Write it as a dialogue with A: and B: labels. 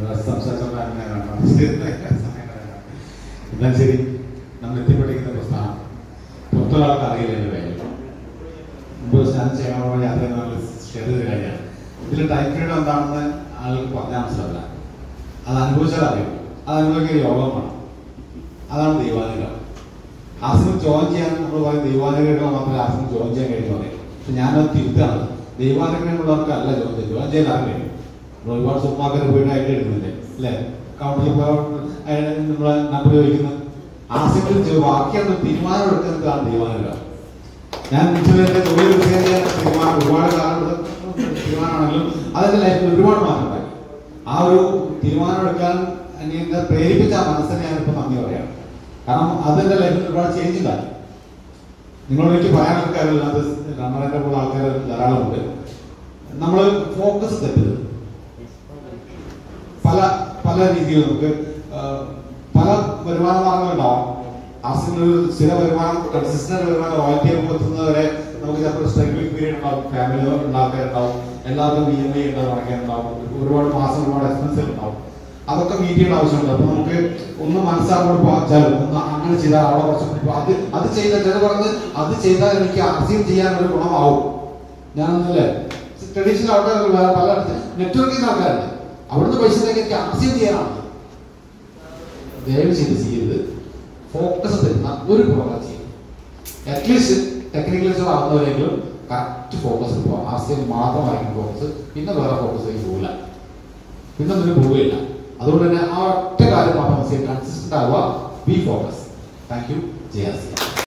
A: എന്നാൽ ശരി നമ്മൾ എത്തിപ്പെട്ടിരിക്കുന്ന പ്രസ്ഥാനം പുറത്തൊരാൾക്ക് അറിയില്ല എൻ്റെ കാര്യം മുമ്പ് ഞാൻ ചെയ്യാനുള്ള യാത്ര നമ്മൾ ഷെയർ ചെയ്ത് കഴിഞ്ഞാൽ ഇതിൽ ടൈം പീരീഡ് എന്താണെന്ന് ആൾക്ക് പറഞ്ഞാൽ മനസ്സിലാവില്ല അത് അനുഭവിച്ചാൽ അറിയും അത് അനുഭവിക്കാൻ യോഗം വേണം അതാണ് ദൈവാനുഗ്രഹം ആശ്രമം ജോയിൻ ചെയ്യാൻ നമ്മൾ പറയും ദൈവാനുഗ്രഹം മാത്രമേ ആശ്രമം ജോയിൻ ചെയ്യാൻ കഴിയുമെന്ന് പറയും പക്ഷെ ഞാനത് തിരുത്താണ് ദൈവാനുഗ്രഹമുള്ളവർക്ക് അല്ല ജോയിൻ ചെയ്യും ജോയിൻ ചെയ്യാൻ അറിയും നമ്മൾ ഒരുപാട് സുമാക്കരെ പോയിട്ട് ഐഡി എടുക്കുന്നില്ലേ അല്ലേ കൗണ്ടറിൽ പോയി നമ്മൾ നമ്പർ ചോദിക്കുന്നത് ആശ്രമത്തിൽ ബാക്കിയാണ് തീരുമാനം എടുക്കുന്നതാണ് ദൈവാനുഗ്രഹം ഞാൻ മിച്ചവരുടെ തൊഴിൽ വിഷയം ചെയ്യാൻ തീരുമാനം ഒരുപാട് കാലം എടുത്ത തീരുമാനമാണെങ്കിലും അതിന്റെ ലൈഫിൽ ഒരുപാട് മാറ്റം ഉണ്ടായി ആ ഒരു തീരുമാനം എടുക്കാൻ എന്നെ പ്രേരിപ്പിച്ച ആ മനസ്സിനെ ഞാനിപ്പോൾ നന്ദി പറയാം കാരണം അതെന്റെ ലൈഫിൽ ഒരുപാട് ചേഞ്ച് ഉണ്ടായി നിങ്ങളോട് എനിക്ക് പറയാനൊക്കെ കാര്യമില്ല അത് റണ്ണറിന്റെ കൂടെ ആൾക്കാർ ധാരാളമുണ്ട് നമ്മൾ ഫോക്കസ് തെറ്റരുത് പല പല രീതിയിൽ നമുക്ക് ആ, പല വരുമാന മാർഗങ്ങളുണ്ടാവും ആസിന് ഒരു സ്ഥിര വരുമാനം കൺസിസ്റ്റന്റ് വരുമാനം റോയൽറ്റി ഒക്കെ എത്തുന്നവരെ നമുക്ക് ചിലപ്പോൾ സ്ട്രഗ്ലിംഗ് പീരീഡ് ഉണ്ടാവും ഫാമിലി ഉള്ള ആൾക്കാരുണ്ടാവും എല്ലാവർക്കും ഇ എം ഐ ഉണ്ടാവും അടയ്ക്കാനുണ്ടാവും ഒരുപാട് മാസം ഒരുപാട് എക്സ്പെൻസ് ഉണ്ടാവും അതൊക്കെ മീറ്റ് ചെയ്യേണ്ട ആവശ്യമുണ്ട് അപ്പൊ നമുക്ക് ഒന്ന് മനസ്സാങ്ങോട്ട് വാച്ചാൽ ഒന്ന് അങ്ങനെ ചെയ്താൽ അവിടെ കുറച്ച് ഇപ്പൊ അത് അത് ചെയ്താൽ ചില പറഞ്ഞ് അത് ചെയ്താൽ എനിക്ക് ആർസിയും ചെയ്യാൻ ഒരു ഗുണമാവും ഞാനൊന്നല്ലേ ട്രഡീഷണൽ ആൾക്കാർ വേറെ പല നെറ്റ്വർക്കിംഗ് ആൾക്കാരുണ്ട് അവിടുന്ന് പൈസ ഉണ്ടാക്കി എനിക്ക് ആർസിയും ചെയ്യാനാണ് ദയവ് ചെയ്ത് ചെയ്യരുത് ഫോക്കസ് തരുന്ന ഒരു പ്രോഗ്രാം ചെയ്യും അറ്റ്ലീസ്റ്റ് ടെക്നിക്കൽ ആവുന്നവരെങ്കിലും കറക്റ്റ് ഫോക്കസ് പോവാം ആർസിയം മാത്രമായിരിക്കും ഫോക്കസ് പിന്നെ വേറെ ഫോക്കസിലേക്ക് പോകില്ല പിന്നെ ഒന്നിനും പോവുകയില്ല അതുകൊണ്ട് തന്നെ ആ ഒറ്റ കാര്യം മാത്രം കൺസിസ്റ്റന്റ് ആവുക ബി ഫോക്കസ് താങ്ക് യു ജയാസി